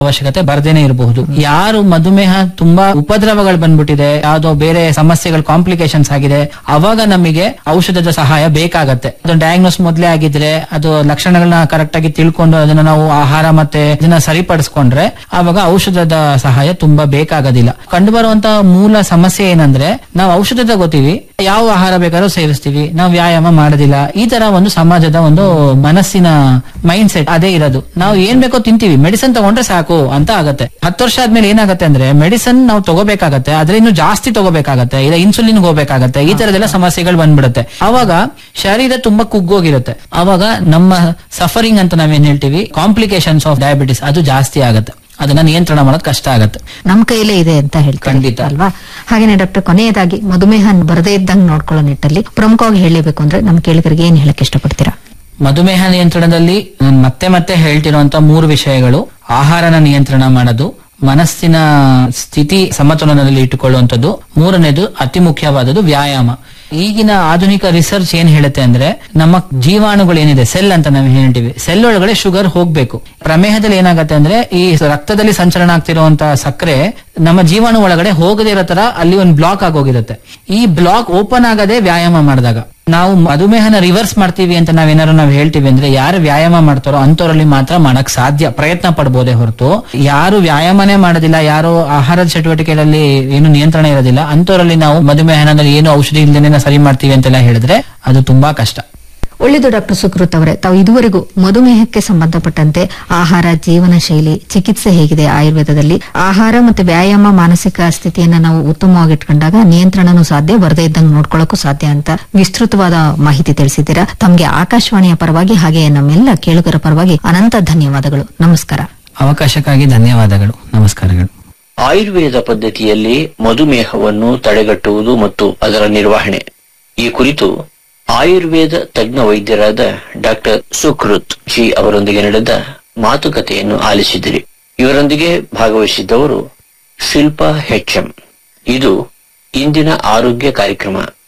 ಅವಶ್ಯಕತೆ ಬರ್ದೇನೆ ಇರಬಹುದು ಯಾರು ಮಧುಮೇಹ ತುಂಬಾ ಉಪದ್ರವಗಳು ಬಂದ್ಬಿಟ್ಟಿದೆ ಯಾವ್ದೋ ಬೇರೆ ಸಮಸ್ಯೆಗಳು ಕಾಂಪ್ಲಿಕೇಶನ್ಸ್ ಆಗಿದೆ ಅವಾಗ ನಮಗೆ ಔಷಧದ ಸಹಾಯ ಬೇಕಾಗತ್ತೆ ಅದು ಡಯಾಗ್ನೋಸ್ ಮೊದಲೇ ಆಗಿದ್ರೆ ಅದು ಲಕ್ಷಣಗಳನ್ನ ಕರೆಕ್ಟ್ ಆಗಿ ತಿಳ್ಕೊಂಡು ಅದನ್ನ ನಾವು ಆಹಾರ ಮತ್ತೆ ಇದನ್ನ ಸರಿಪಡಿಸ್ಕೊಂಡ್ರೆ ಆವಾಗ ಔಷಧದ ಸಹಾಯ ತುಂಬಾ ಬೇಕಾಗೋದಿಲ್ಲ ಕಂಡು ಬರುವಂತ ಮೂಲ ಸಮಸ್ಯೆ ಏನಂದ್ರೆ ನಾವು ಔಷಧ ತಗೋತೀವಿ ಯಾವ ಆಹಾರ ಬೇಕಾದ್ರೂ ಸೇವಿಸ್ತೀವಿ ನಾವು ವ್ಯಾಯಾಮ ಮಾಡೋದಿಲ್ಲ ಈ ತರ ಒಂದು ಸಮಾಜದ ಒಂದು ಮನಸ್ಸಿನ ಮೈಂಡ್ ಸೆಟ್ ಅದೇ ಇರೋದು ನಾವು ಏನ್ ಬೇಕೋ ತಿಂತೀವಿ ಮೆಡಿಸಿನ್ ತಗೊಂಡ್ರೆ ಸಾಕು ಅಂತ ಆಗತ್ತೆ ಹತ್ತು ವರ್ಷ ಆದ್ಮೇಲೆ ಏನಾಗತ್ತೆ ಅಂದ್ರೆ ಮೆಡಿಸಿನ್ ನಾವು ತಗೋಬೇಕಾಗತ್ತೆ ಆದ್ರೆ ಇನ್ನು ಜಾಸ್ತಿ ತಗೋಬೇಕಾಗತ್ತೆ ಇಲ್ಲ ಇನ್ಸುಲಿನ್ ಹೋಗ್ಬೇಕಾಗತ್ತೆ ಈ ತರದೆಲ್ಲ ಸಮಸ್ಯೆಗಳು ಬಂದ್ಬಿಡುತ್ತೆ ಅವಾಗ ಶರೀರ ತುಂಬಾ ಕುಗ್ಗೋಗಿರುತ್ತೆ ಅವಾಗ ನಮ್ಮ ಸಫರಿಂಗ್ ಅಂತ ನಾವೇನ್ ಹೇಳ್ತೀವಿ ಕಾಂಪ್ಲಿಕೇಶನ್ಸ್ ಆಫ್ ಡಯಾಬಿಟಿಸ್ ಅದು ಜಾಸ್ತಿ ಆಗತ್ತೆ ಅದನ್ನ ನಿಯಂತ್ರಣ ಮಾಡೋದು ಕಷ್ಟ ಆಗತ್ತೆ ನಮ್ ಕೈಲೇ ಇದೆ ಅಂತ ಹೇಳ್ತಾರೆ ಖಂಡಿತ. ಅಲ್ವಾ ಹಾಗೇನೆ ಡಾಕ್ಟರ್ ಕೊನೆಯದಾಗಿ ಮಧುಮೇಹ ಬರದೇ ಇದ್ದಂಗೆ ನೋಡ್ಕೊಳ್ಳೋ ನಿಟ್ಟಲ್ಲಿ ಪ್ರಮುಖವಾಗಿ ಹೇಳಬೇಕು ಅಂದ್ರೆ ನಮ್ ಕೇಳಿಗರಿಗೆ ಏನ್ ಹೇಳಕ್ ಇಷ್ಟಪಡ್ತೀರಾ ಮಧುಮೇಹ ನಿಯಂತ್ರಣದಲ್ಲಿ ನಾನು ಮತ್ತೆ ಮತ್ತೆ ಹೇಳ್ತಿರುವಂತ ಮೂರು ವಿಷಯಗಳು ಆಹಾರನ ನಿಯಂತ್ರಣ ಮಾಡೋದು ಮನಸ್ಸಿನ ಸ್ಥಿತಿ ಸಮತೋಲನದಲ್ಲಿ ಇಟ್ಟುಕೊಳ್ಳುವಂಥದ್ದು ಮೂರನೇದು ಅತಿ ಮುಖ್ಯವಾದದ್ದು ವ್ಯಾಯಾಮ ಈಗಿನ ಆಧುನಿಕ ರಿಸರ್ಚ್ ಏನ್ ಹೇಳುತ್ತೆ ಅಂದ್ರೆ ನಮ್ಮ ಜೀವಾಣುಗಳು ಏನಿದೆ ಸೆಲ್ ಅಂತ ನಾವು ಹೇಳ್ತೀವಿ ಸೆಲ್ ಒಳಗಡೆ ಶುಗರ್ ಹೋಗ್ಬೇಕು ಪ್ರಮೇಹದಲ್ಲಿ ಏನಾಗತ್ತೆ ಅಂದ್ರೆ ಈ ರಕ್ತದಲ್ಲಿ ಸಂಚಲನ ಆಗ್ತಿರುವಂತಹ ಸಕ್ಕರೆ ನಮ್ಮ ಜೀವಾಣು ಒಳಗಡೆ ಹೋಗದೇ ಇರೋ ತರ ಅಲ್ಲಿ ಒಂದು ಬ್ಲಾಕ್ ಆಗೋಗಿರುತ್ತೆ ಈ ಬ್ಲಾಕ್ ಓಪನ್ ಆಗದೆ ವ್ಯಾಯಾಮ ಮಾಡಿದಾಗ ನಾವು ಮಧುಮೇಹನ ರಿವರ್ಸ್ ಮಾಡ್ತೀವಿ ಅಂತ ನಾವೇನಾದ್ರು ನಾವು ಹೇಳ್ತೀವಿ ಅಂದ್ರೆ ಯಾರು ವ್ಯಾಯಾಮ ಮಾಡ್ತಾರೋ ಅಂತವರಲ್ಲಿ ಮಾತ್ರ ಮಾಡಕ್ ಸಾಧ್ಯ ಪ್ರಯತ್ನ ಪಡ್ಬೋದೇ ಹೊರತು ಯಾರು ವ್ಯಾಯಾಮನೇ ಮಾಡೋದಿಲ್ಲ ಯಾರು ಆಹಾರದ ಚಟುವಟಿಕೆಗಳಲ್ಲಿ ಏನು ನಿಯಂತ್ರಣ ಇರೋದಿಲ್ಲ ಅಂತವರಲ್ಲಿ ನಾವು ಮಧುಮೇಹನ ಏನು ಔಷಧಿ ಇಲ್ದೇನೆ ಸರಿ ಮಾಡ್ತೀವಿ ಅಂತೆಲ್ಲ ಹೇಳಿದ್ರೆ ಅದು ತುಂಬಾ ಕಷ್ಟ ಒಳ್ಳೆಯದು ಡಾಕ್ಟರ್ ಸುಕೃತ್ ಅವರೇ ತಾವು ಇದುವರೆಗೂ ಮಧುಮೇಹಕ್ಕೆ ಸಂಬಂಧಪಟ್ಟಂತೆ ಆಹಾರ ಜೀವನ ಶೈಲಿ ಚಿಕಿತ್ಸೆ ಹೇಗಿದೆ ಆಯುರ್ವೇದದಲ್ಲಿ ಆಹಾರ ಮತ್ತೆ ವ್ಯಾಯಾಮ ಮಾನಸಿಕ ಸ್ಥಿತಿಯನ್ನ ನಾವು ಉತ್ತಮವಾಗಿ ಇಟ್ಕೊಂಡಾಗ ನಿಯಂತ್ರಣನೂ ಸಾಧ್ಯ ಬರದೇ ಇದ್ದಂಗೆ ನೋಡ್ಕೊಳ್ಳೋಕ್ಕೂ ಸಾಧ್ಯ ಅಂತ ವಿಸ್ತೃತವಾದ ಮಾಹಿತಿ ತಿಳಿಸಿದ್ದೀರಾ ತಮಗೆ ಆಕಾಶವಾಣಿಯ ಪರವಾಗಿ ಹಾಗೆ ನಮ್ಮೆಲ್ಲ ಕೇಳುಗರ ಪರವಾಗಿ ಅನಂತ ಧನ್ಯವಾದಗಳು ನಮಸ್ಕಾರ ಅವಕಾಶಕ್ಕಾಗಿ ಧನ್ಯವಾದಗಳು ನಮಸ್ಕಾರಗಳು ಆಯುರ್ವೇದ ಪದ್ಧತಿಯಲ್ಲಿ ಮಧುಮೇಹವನ್ನು ತಡೆಗಟ್ಟುವುದು ಮತ್ತು ಅದರ ನಿರ್ವಹಣೆ ಈ ಕುರಿತು ಆಯುರ್ವೇದ ತಜ್ಞ ವೈದ್ಯರಾದ ಡಾಕ್ಟರ್ ಸುಕೃತ್ ಜಿ ಅವರೊಂದಿಗೆ ನಡೆದ ಮಾತುಕತೆಯನ್ನು ಆಲಿಸಿದಿರಿ ಇವರೊಂದಿಗೆ ಭಾಗವಹಿಸಿದ್ದವರು ಶಿಲ್ಪಾ ಹೆಚ್ಎಂ ಇದು ಇಂದಿನ ಆರೋಗ್ಯ ಕಾರ್ಯಕ್ರಮ